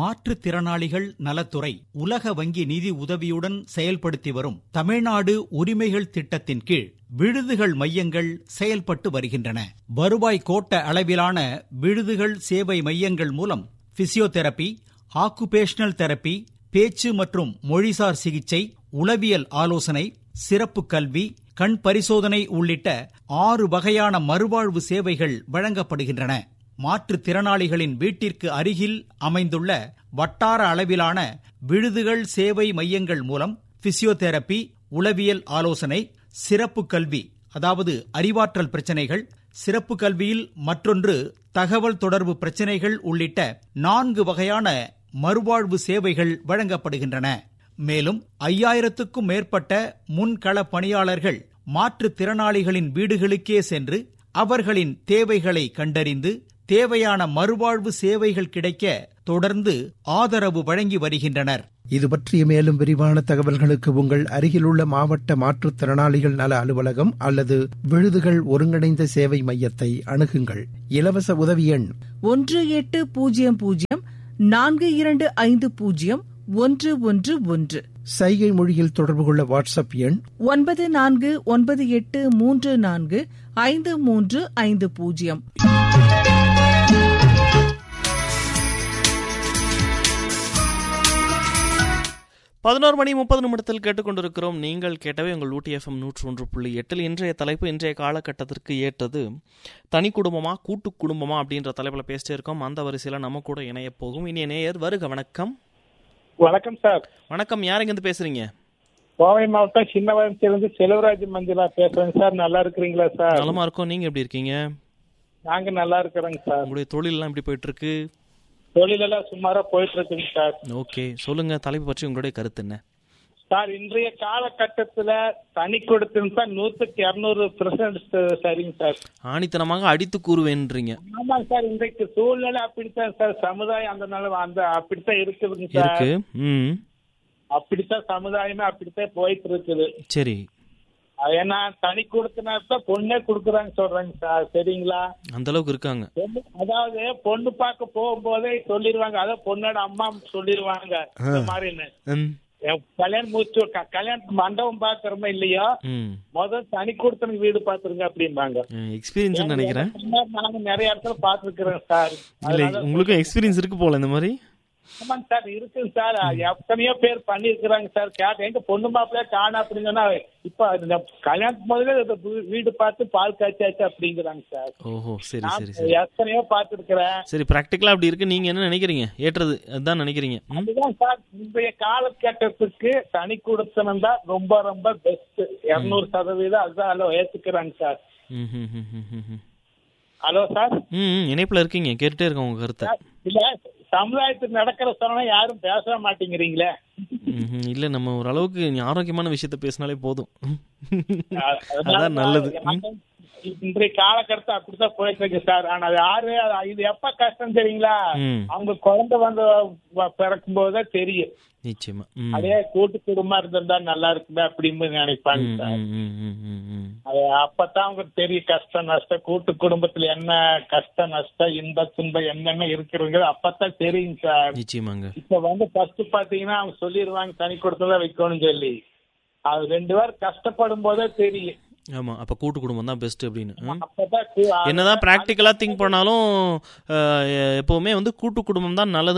மாற்றுத்திறனாளிகள் நலத்துறை உலக வங்கி நிதி உதவியுடன் செயல்படுத்தி வரும் தமிழ்நாடு உரிமைகள் திட்டத்தின் கீழ் விடுதிகள் மையங்கள் செயல்பட்டு வருகின்றன வருவாய் கோட்ட அளவிலான விடுதிகள் சேவை மையங்கள் மூலம் பிசியோதெரபி ஆக்குபேஷனல் தெரப்பி பேச்சு மற்றும் மொழிசார் சிகிச்சை உளவியல் ஆலோசனை சிறப்பு கல்வி கண் பரிசோதனை உள்ளிட்ட ஆறு வகையான மறுவாழ்வு சேவைகள் வழங்கப்படுகின்றன மாற்றுத்திறனாளிகளின் வீட்டிற்கு அருகில் அமைந்துள்ள வட்டார அளவிலான விடுதிகள் சேவை மையங்கள் மூலம் பிசியோதெரபி உளவியல் ஆலோசனை சிறப்பு கல்வி அதாவது அறிவாற்றல் பிரச்சனைகள் சிறப்பு கல்வியில் மற்றொன்று தகவல் தொடர்பு பிரச்சனைகள் உள்ளிட்ட நான்கு வகையான மறுவாழ்வு சேவைகள் வழங்கப்படுகின்றன மேலும் ஐயாயிரத்துக்கும் மேற்பட்ட முன்கள பணியாளர்கள் மாற்றுத்திறனாளிகளின் வீடுகளுக்கே சென்று அவர்களின் தேவைகளை கண்டறிந்து தேவையான மறுவாழ்வு சேவைகள் கிடைக்க தொடர்ந்து ஆதரவு வழங்கி வருகின்றனர் இது பற்றிய மேலும் விரிவான தகவல்களுக்கு உங்கள் அருகிலுள்ள மாவட்ட மாற்றுத்திறனாளிகள் நல அலுவலகம் அல்லது விழுதுகள் ஒருங்கிணைந்த சேவை மையத்தை அணுகுங்கள் இலவச உதவி எண் ஒன்று எட்டு பூஜ்ஜியம் பூஜ்ஜியம் நான்கு இரண்டு ஐந்து பூஜ்ஜியம் ஒன்று ஒன்று ஒன்று சைகை மொழியில் தொடர்பு கொள்ள வாட்ஸ்அப் எண் ஒன்பது நான்கு ஒன்பது எட்டு மூன்று நான்கு ஐந்து மூன்று ஐந்து பூஜ்ஜியம் பதினோரு மணி முப்பது நிமிடத்தில் கேட்டுக்கொண்டிருக்கிறோம் நீங்கள் கேட்டவே உங்கள் ஊட்டி எஃப்எம் நூற்று ஒன்று புள்ளி எட்டில் இன்றைய தலைப்பு இன்றைய காலகட்டத்திற்கு ஏற்றது தனி குடும்பமா கூட்டு குடும்பமா அப்படின்ற தலைப்பில் பேசிட்டே இருக்கோம் அந்த வரிசையில் நம்ம கூட இணைய போகும் இனிய நேயர் வருக வணக்கம் வணக்கம் சார் வணக்கம் யார் இருந்து பேசுறீங்க கோவை மாவட்டம் சின்னவரத்திலிருந்து செல்வராஜ் மஞ்சளா பேசுறேங்க சார் நல்லா இருக்கிறீங்களா சார் நலமா இருக்கோம் நீங்க எப்படி இருக்கீங்க நாங்க நல்லா இருக்கிறோங்க சார் உங்களுடைய தொழிலெல்லாம் எப்படி போயிட்டு இருக்கு தொழிலெல்லாம் சுமாரா போயிட்டு இருக்குங்க சார் ஓகே சொல்லுங்க தலைப்பு பற்றி உங்களுடைய கருத்து என்ன சார் இன்றைய காலகட்டத்துல தனி கொடுத்துன்னு சார் நூத்துக்கு இருநூறு பெர்சன்ட் சரிங்க சார் ஆணித்தனமாக அடித்து கூறுவேன்றீங்க ஆமாங்க சார் இன்றைக்கு சூழ்நிலை அப்படித்தான் சார் சமுதாயம் அந்த நிலை அந்த அப்படித்தான் இருக்குதுங்க சார் இருக்கு ம் அப்படித்தான் சமுதாயமே அப்படித்தான் போயிட்டு இருக்குது சரி அது ஏன்னா தனி கொடுத்தனா தான் பொண்ணே கொடுக்குறாங்க சொல்றாங்க சார் சரிங்களா அந்த அளவுக்கு இருக்காங்க பொண்ணு அதாவது பொண்ணு பார்க்க போகும்போதே சொல்லிடுவாங்க அதான் பொண்ணோட அம்மா சொல்லிடுவாங்க இந்த மாதிரின்னு ம் என் கல்யாணம் முடிச்சு க- கல்யாண மண்டபம் பாக்குறோமோ இல்லையோ ம் முதல் தனி கொடுத்தனுக்கு வீடு பாத்துருங்க அப்படிம்பாங்க எக்ஸ்பீரியன்ஸ் நினைக்கிறேன் நாங்க நிறைய இடத்துல பாத்துருக்கிறேன் சார் இல்லை அதனால- உங்களுக்கும் எக்ஸ்பீரியன்ஸ் இருக்கு போல இந்த மாதிரி ஆமாங்க சார் இருக்குங்க சார் எத்தனையோ பேர் பண்ணிருக்கிறாங்க சார் கேட்ட எங்க பொண்ணு மாப்பிள்ளையா காணா அப்படின்னு சொன்னா இப்ப இந்த கல்யாணத்துக்கு முதல்ல இந்த வீ- வீடு பார்த்து பால் காய்ச்சாச்சு அப்படிங்கிறாங்க சார் ஓஹோ சரி நான் சரி சரி எத்தனையோ பாத்துருக்கிறேன் சரி ப்ராக்டிக்கலா அப்படி இருக்கு நீங்க என்ன நினைக்கிறீங்க ஏற்றது அதுதான் நினைக்கிறீங்க ம்? அதுதான் சார் இன்றைய காலகட்டத்துக்கு தனி கொடுத்தனம் தான் ரொம்ப ரொம்ப பெஸ்ட் இருநூறு சதவீதம் அதுதான் அதில் ஏத்துக்கிறாங்க சார் ம், ம், ம், ம், ம், ம். ஹலோ சார் ம், ம், இணைப்புல இருக்கீங்க கேட்டுட்டே இருக்கேன் உங்க கருத்தை சார், இல்ல சமுதாயத்துக்கு நடக்கிற சொன்னா யாரும் பேச மாட்டேங்கிறீங்களே ம், ம். இல்ல நம்ம ஒரு அளவுக்கு நீ ஆரோக்கியமான விஷயத்த பேசினாலே போதும் அதனால அதான் நல்லது ம். தான் இன்றைய காலகட்டத்தை அப்படித்தான் போயிட்டு இருக்கு சார் ஆனா அது யாரு அது- இது எப்ப கஷ்டம் தெரியுங்களா ம். அவங்க குழந்தை வந்து பிறக்கும் போதுதான் தெரியும் நிச்சயமா ம். அதே கூட்டு குடும்பமா இருந்திருந்தா நல்லா இருக்குமே அப்படின்னு நினைப்பாங்க ம், சார் ம், ம், ம், ம், ம். அது அப்பதான் அவங்களுக்கு தெரியும் கஷ்டம் நஷ்டம் கூட்டு குடும்பத்துல என்ன கஷ்ட நஷ்டம் இன்ப துன்பம் என்னென்ன இருக்கிறவங்க அப்பதான் தெரியும் சார் நிச்சயமாங்க இப்ப வந்து ஃபர்ஸ்ட் பாத்தீங்கன்னா அவங்க சொல்லிடுவாங்க தனி கொடுத்ததான் வைக்கணும்னு சொல்லி அது ரெண்டு பேரும் கஷ்டப்படும் போதே தெரியும் ஆமா அப்ப கூட்டு குடும்பம் தான் பெஸ்ட் அப்படின்னு ம். அப்பதான் கு- என்னதான் பிராக்டிக்கலா திங்க் பண்ணாலும் அஹ், எப்பவுமே வந்து கூட்டு குடும்பம் தான் நல்லது